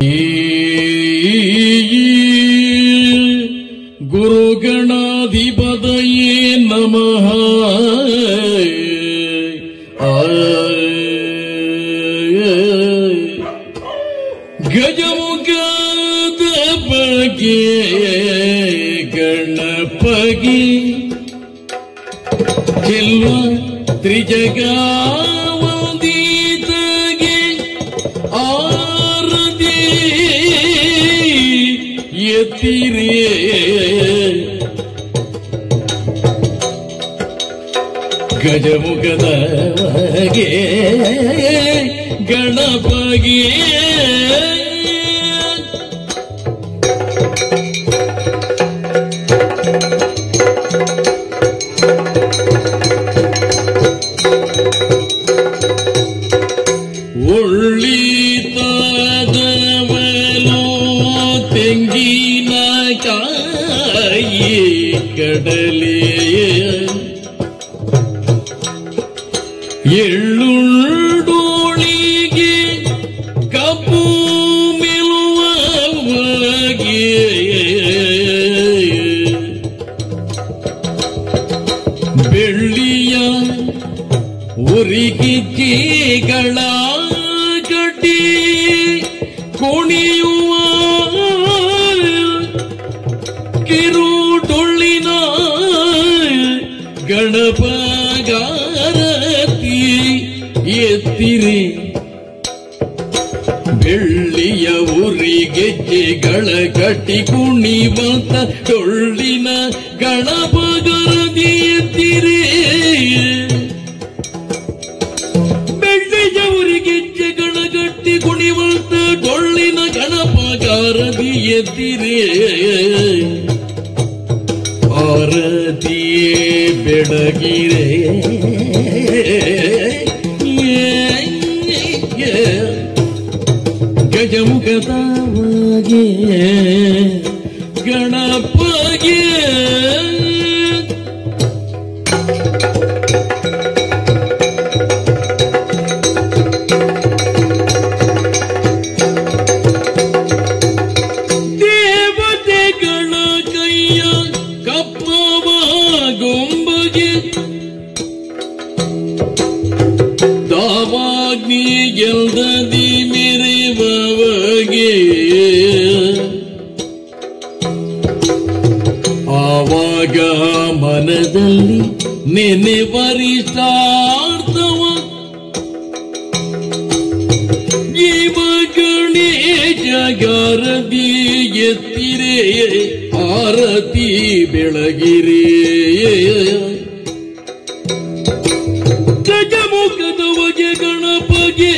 ಗುರುಗಣಾಧಿಪತಯೇ ನಮಃ ಗಜಮುಖದ ಬಗ್ಗೆ ಗಣಪಗಿ ಚೆಲ್ವ ತ್ರಿಜಗಾವಂದಿತಗೆ ಆರದಿ ಎತ್ತಿರೇ ಗಜಮುಖದ ಬಗೆ ಗಣಪಗೆ ಉಳ್ಳಿತದವನು ತೆಂಗಿನ ಕಾಯಿ ಕಡಲೆ ಎಳ್ಳುಂಡೋಳಿಗೆ ಕಪ್ಪು ಮಿಲುವಗೆ ಬೆಳ್ಳಿಯ ಉರಿಗಿಜ್ಜಿಗಳ ಕಟ್ಟಿ ಕುಣಿಯುವ ಕಿರುಟೊಳ್ಳಿನ ಗಣಪಗಾರತಿ ಎತ್ತಿರಿ ಬೆಳ್ಳಿಯ ಉರಿ ಗೆಜ್ಜೆಗಳ ಕಟ್ಟಿ ಕುಣಿವಂತ ಟೊಳ್ಳಿನ ಗಣಪಗರದಿ ಎತ್ತಿರಿ ಬೆಳ್ಳಿಯ ಉರಿ ಗೆಜ್ಜೆಗಳ ಗಟ್ಟಿ ಕುಣಿವಂತ ಟೊಳ್ಳಿನ ಗಣಪಗಾರದಿ ಎತ್ತಿರಿ ಆರತಿಯೇ ಬೆಳಗಿರೆ ಗಜಮುಖದವಾಗಿ ಗಣಪಗೆ ದೇವತೆಗಳ ಕೈಯ ಕಪ್ಪವ ಗೊಂಬಗೆ ದಾವಾಗ್ನಿ ಗೆಲ್ದದಿ ಮೆರೆವಗೆ ಆವಾಗ ಮನದಲ್ಲಿ ನೆನೆ ವರಿಷ್ಠಾರ್ಥವ ಜೀವ ಗಣೇಶ ಗಾರದಿ ಎತ್ತಿರೆ ಆರತಿ ಬೆಳಗಿರೆ ಗಜಮುಖದ ಬಗೆ ಗಣಪಗೆ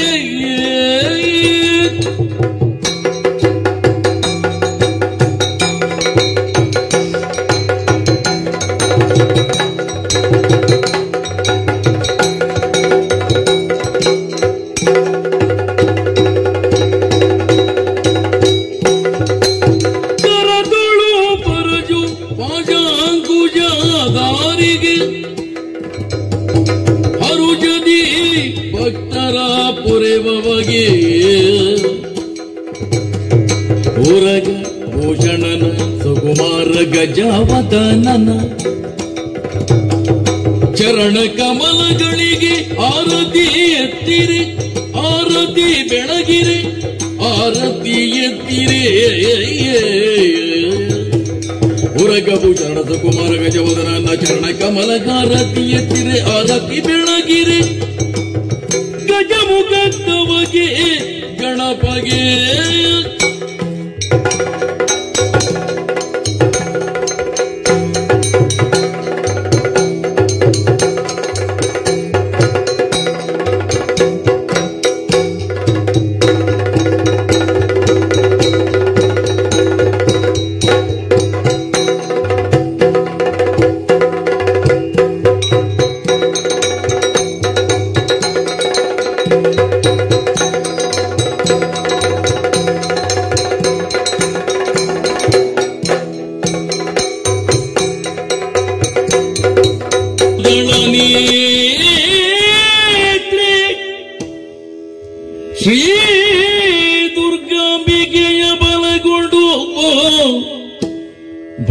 ಕರದೊಳು ಪರಜು ಪಾಜಾಂಕುಜ ದಾರಿಗೆ ಹರುಜದಿ ಭಕ್ತರ ಪುರೆವಗೆ ಉರಗ ಭೂಷಣನ ಸುಕುಮಾರ ಗಜವದನನ ಚರಣ ಕಮಲಗಳಿಗೆ ಆರತಿ ಎತ್ತಿರಿ ಆರತಿ ಬೆಳಗಿರೆ ಆರತಿ ಎತ್ತಿರೆ ಉರಗಬು ಚರಣ ಸುಕುಮಾರ ಗಜವದನ ಚರಣ ಕಮಲಗಾರತಿ ಎತ್ತಿರೆ ಆರತಿ ಬೆಳಗಿರೆ ಗಜಮುಖತ್ತವಗೆ ಗಣಪಗೆ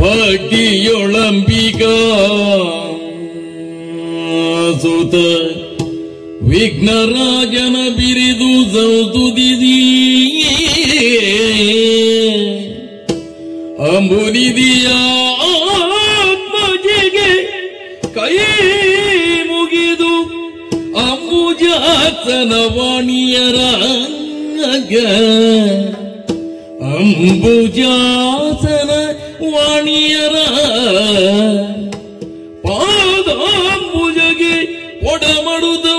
ಭಕ್ತಿಯೊಳಂಬಿಕಾ ಸುತ ವಿಘ್ನರಾಜನ ಬಿರಿದು ಸೌತುದಿದೀಯೇ ಅಂಬುನಿದಿಯ ಆತ್ಮಜೆಗೆ ಕೈ ಮುಗಿದು ಅಂಬುಜಾಸನ ವಾಣಿಯರ ಅಂಬುಜಾಸನ ವಾಣಿಯರ ಪಾದಾಂಬುಜಗೆ ಒಡಮಡುದ